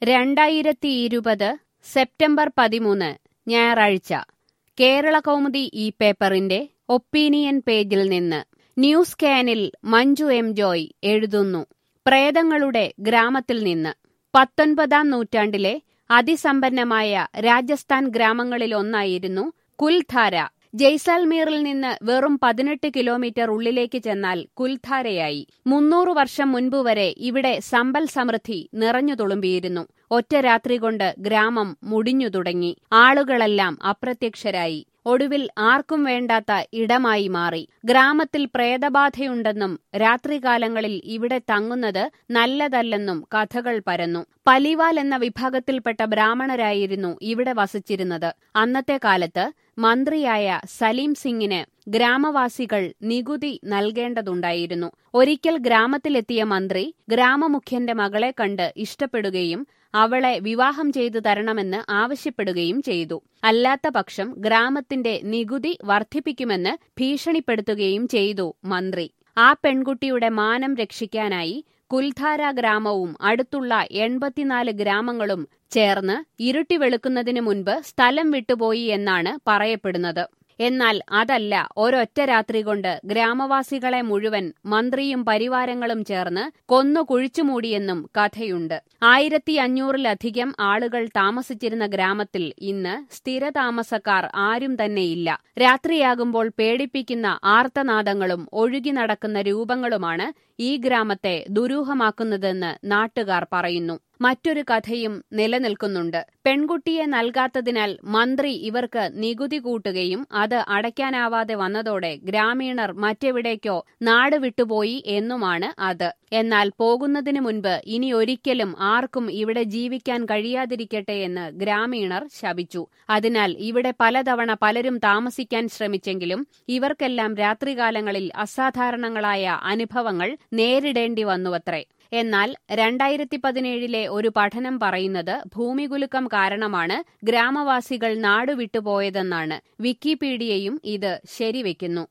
രണ്ടായിരത്തി ഇരുപത് സെപ്റ്റംബർ പതിമൂന്ന് ഞായറാഴ്ച കേരള കൗമുദി ഈ പേപ്പറിന്റെ ഒപ്പീനിയൻ പേജിൽ നിന്ന് ന്യൂസ് കാനിൽ മഞ്ജു എം ജോയ് എഴുതുന്നു പ്രേതങ്ങളുടെ ഗ്രാമത്തിൽ നിന്ന് പത്തൊൻപതാം നൂറ്റാണ്ടിലെ അതിസമ്പന്നമായ രാജസ്ഥാൻ ഗ്രാമങ്ങളിലൊന്നായിരുന്നു കുൽധാര ജയ്സാൽമീറിൽ നിന്ന് വെറും പതിനെട്ട് കിലോമീറ്റർ ഉള്ളിലേക്ക് ചെന്നാൽ കുൽധാരയായി മുന്നൂറ് വർഷം മുൻപ് വരെ ഇവിടെ സമ്പൽ സമൃദ്ധി നിറഞ്ഞു തുളുമ്പിയിരുന്നു ഒറ്റ രാത്രി കൊണ്ട് ഗ്രാമം മുടിഞ്ഞു തുടങ്ങി ആളുകളെല്ലാം അപ്രത്യക്ഷരായി ഒടുവിൽ ആർക്കും വേണ്ടാത്ത ഇടമായി മാറി ഗ്രാമത്തിൽ പ്രേതബാധയുണ്ടെന്നും രാത്രികാലങ്ങളിൽ ഇവിടെ തങ്ങുന്നത് നല്ലതല്ലെന്നും കഥകൾ പരന്നു പലിവാൽ എന്ന വിഭാഗത്തിൽപ്പെട്ട ബ്രാഹ്മണരായിരുന്നു ഇവിടെ വസിച്ചിരുന്നത് അന്നത്തെ കാലത്ത് മന്ത്രിയായ സലീം സിംഗിന് ഗ്രാമവാസികൾ നികുതി നൽകേണ്ടതുണ്ടായിരുന്നു ഒരിക്കൽ ഗ്രാമത്തിലെത്തിയ മന്ത്രി ഗ്രാമമുഖ്യന്റെ മകളെ കണ്ട് ഇഷ്ടപ്പെടുകയും അവളെ വിവാഹം ചെയ്തു തരണമെന്ന് ആവശ്യപ്പെടുകയും ചെയ്തു അല്ലാത്ത പക്ഷം ഗ്രാമത്തിന്റെ നികുതി വർദ്ധിപ്പിക്കുമെന്ന് ഭീഷണിപ്പെടുത്തുകയും ചെയ്തു മന്ത്രി ആ പെൺകുട്ടിയുടെ മാനം രക്ഷിക്കാനായി കുൽധാര ഗ്രാമവും അടുത്തുള്ള എൺപത്തിനാല് ഗ്രാമങ്ങളും ചേർന്ന് ഇരുട്ടി വെളുക്കുന്നതിനു മുൻപ് സ്ഥലം വിട്ടുപോയി എന്നാണ് പറയപ്പെടുന്നത് എന്നാൽ അതല്ല ഒരൊറ്റ രാത്രി കൊണ്ട് ഗ്രാമവാസികളെ മുഴുവൻ മന്ത്രിയും പരിവാരങ്ങളും ചേർന്ന് കൊന്നു കുഴിച്ചുമൂടിയെന്നും കഥയുണ്ട് ആയിരത്തി അഞ്ഞൂറിലധികം ആളുകൾ താമസിച്ചിരുന്ന ഗ്രാമത്തിൽ ഇന്ന് സ്ഥിരതാമസക്കാർ ആരും തന്നെയില്ല രാത്രിയാകുമ്പോൾ പേടിപ്പിക്കുന്ന ആർത്തനാദങ്ങളും ഒഴുകി നടക്കുന്ന രൂപങ്ങളുമാണ് ഈ ഗ്രാമത്തെ ദുരൂഹമാക്കുന്നതെന്ന് നാട്ടുകാർ പറയുന്നു മറ്റൊരു കഥയും നിലനിൽക്കുന്നുണ്ട് പെൺകുട്ടിയെ നൽകാത്തതിനാൽ മന്ത്രി ഇവർക്ക് നികുതി കൂട്ടുകയും അത് അടയ്ക്കാനാവാതെ വന്നതോടെ ഗ്രാമീണർ മറ്റെവിടേക്കോ നാട് വിട്ടുപോയി എന്നുമാണ് അത് എന്നാൽ പോകുന്നതിനു മുൻപ് ഇനി ഒരിക്കലും ആർക്കും ഇവിടെ ജീവിക്കാൻ കഴിയാതിരിക്കട്ടെ എന്ന് ഗ്രാമീണർ ശപിച്ചു അതിനാൽ ഇവിടെ പലതവണ പലരും താമസിക്കാൻ ശ്രമിച്ചെങ്കിലും ഇവർക്കെല്ലാം രാത്രികാലങ്ങളിൽ അസാധാരണങ്ങളായ അനുഭവങ്ങൾ നേരിടേണ്ടി വന്നുവത്രേ എന്നാൽ രണ്ടായിരത്തി പതിനേഴിലെ ഒരു പഠനം പറയുന്നത് ഭൂമികുലുക്കം കാരണമാണ് ഗ്രാമവാസികൾ നാടുവിട്ടുപോയതെന്നാണ് വിക്കിപീഡിയയും ഇത് ശരിവെക്കുന്നു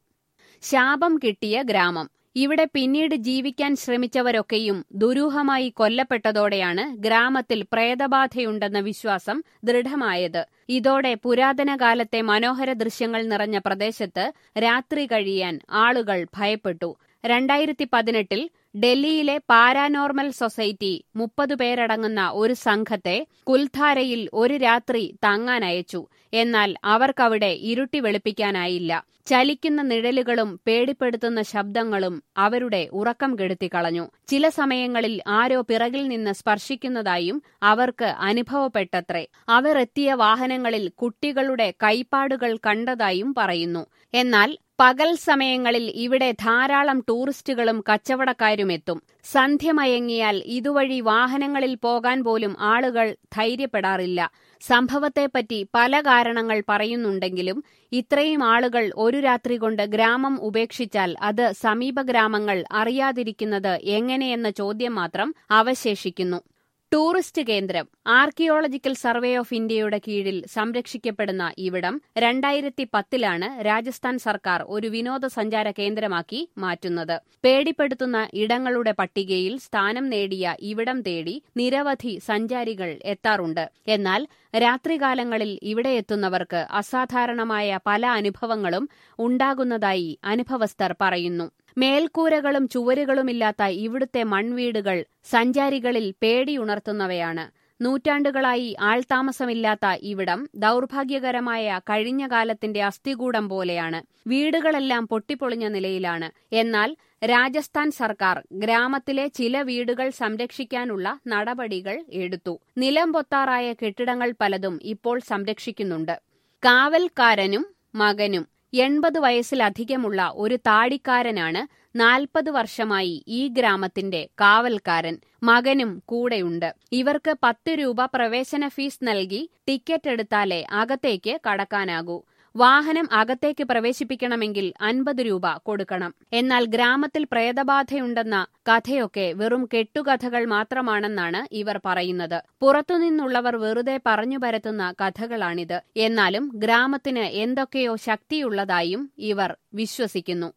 ശാപം കിട്ടിയ ഗ്രാമം ഇവിടെ പിന്നീട് ജീവിക്കാൻ ശ്രമിച്ചവരൊക്കെയും ദുരൂഹമായി കൊല്ലപ്പെട്ടതോടെയാണ് ഗ്രാമത്തിൽ പ്രേതബാധയുണ്ടെന്ന വിശ്വാസം ദൃഢമായത് ഇതോടെ പുരാതന കാലത്തെ മനോഹര ദൃശ്യങ്ങൾ നിറഞ്ഞ പ്രദേശത്ത് രാത്രി കഴിയാൻ ആളുകൾ ഭയപ്പെട്ടു രണ്ടായിരത്തി പതിനെട്ടിൽ ഡൽഹിയിലെ പാരാനോർമൽ സൊസൈറ്റി മുപ്പത് പേരടങ്ങുന്ന ഒരു സംഘത്തെ കുൽധാരയിൽ ഒരു രാത്രി തങ്ങാനയച്ചു എന്നാൽ അവർക്കവിടെ ഇരുട്ടി വെളുപ്പിക്കാനായില്ല ചലിക്കുന്ന നിഴലുകളും പേടിപ്പെടുത്തുന്ന ശബ്ദങ്ങളും അവരുടെ ഉറക്കം കെടുത്തിക്കളഞ്ഞു ചില സമയങ്ങളിൽ ആരോ പിറകിൽ നിന്ന് സ്പർശിക്കുന്നതായും അവർക്ക് അനുഭവപ്പെട്ടത്രേ അവർ എത്തിയ വാഹനങ്ങളിൽ കുട്ടികളുടെ കൈപ്പാടുകൾ കണ്ടതായും പറയുന്നു എന്നാൽ പകൽ സമയങ്ങളിൽ ഇവിടെ ധാരാളം ടൂറിസ്റ്റുകളും കച്ചവടക്കാരും എത്തും സന്ധ്യമയങ്ങിയാൽ ഇതുവഴി വാഹനങ്ങളിൽ പോകാൻ പോലും ആളുകൾ ധൈര്യപ്പെടാറില്ല സംഭവത്തെപ്പറ്റി പല കാരണങ്ങൾ പറയുന്നുണ്ടെങ്കിലും ഇത്രയും ആളുകൾ ഒരു രാത്രി കൊണ്ട് ഗ്രാമം ഉപേക്ഷിച്ചാൽ അത് സമീപ ഗ്രാമങ്ങൾ അറിയാതിരിക്കുന്നത് എങ്ങനെയെന്ന ചോദ്യം മാത്രം അവശേഷിക്കുന്നു ടൂറിസ്റ്റ് കേന്ദ്രം ആർക്കിയോളജിക്കൽ സർവേ ഓഫ് ഇന്ത്യയുടെ കീഴിൽ സംരക്ഷിക്കപ്പെടുന്ന ഇവിടം രണ്ടായിരത്തി പത്തിലാണ് രാജസ്ഥാൻ സർക്കാർ ഒരു വിനോദസഞ്ചാര കേന്ദ്രമാക്കി മാറ്റുന്നത് പേടിപ്പെടുത്തുന്ന ഇടങ്ങളുടെ പട്ടികയിൽ സ്ഥാനം നേടിയ ഇവിടം തേടി നിരവധി സഞ്ചാരികൾ എത്താറുണ്ട് എന്നാൽ രാത്രികാലങ്ങളിൽ ഇവിടെ എത്തുന്നവർക്ക് അസാധാരണമായ പല അനുഭവങ്ങളും ഉണ്ടാകുന്നതായി അനുഭവസ്ഥർ പറയുന്നു മേൽക്കൂരകളും ചുവരുകളുമില്ലാത്ത ഇവിടുത്തെ മൺവീടുകൾ സഞ്ചാരികളിൽ പേടിയുണർത്തുന്നവയാണ് നൂറ്റാണ്ടുകളായി ആൾതാമസമില്ലാത്ത ഇവിടം ദൗർഭാഗ്യകരമായ കഴിഞ്ഞ കാലത്തിന്റെ അസ്ഥികൂടം പോലെയാണ് വീടുകളെല്ലാം പൊട്ടിപ്പൊളിഞ്ഞ നിലയിലാണ് എന്നാൽ രാജസ്ഥാൻ സർക്കാർ ഗ്രാമത്തിലെ ചില വീടുകൾ സംരക്ഷിക്കാനുള്ള നടപടികൾ എടുത്തു നിലം പൊത്താറായ കെട്ടിടങ്ങൾ പലതും ഇപ്പോൾ സംരക്ഷിക്കുന്നുണ്ട് കാവൽക്കാരനും മകനും എൺപത് വയസ്സിലധികമുള്ള ഒരു താടിക്കാരനാണ് നാൽപ്പത് വർഷമായി ഈ ഗ്രാമത്തിന്റെ കാവൽക്കാരൻ മകനും കൂടെയുണ്ട് ഇവർക്ക് പത്ത് രൂപ പ്രവേശന ഫീസ് നൽകി ടിക്കറ്റ് എടുത്താലേ അകത്തേക്ക് കടക്കാനാകൂ വാഹനം അകത്തേക്ക് പ്രവേശിപ്പിക്കണമെങ്കിൽ അൻപത് രൂപ കൊടുക്കണം എന്നാൽ ഗ്രാമത്തിൽ പ്രേതബാധയുണ്ടെന്ന കഥയൊക്കെ വെറും കെട്ടുകഥകൾ മാത്രമാണെന്നാണ് ഇവർ പറയുന്നത് പുറത്തുനിന്നുള്ളവർ വെറുതെ പറഞ്ഞു പരത്തുന്ന കഥകളാണിത് എന്നാലും ഗ്രാമത്തിന് എന്തൊക്കെയോ ശക്തിയുള്ളതായും ഇവർ വിശ്വസിക്കുന്നു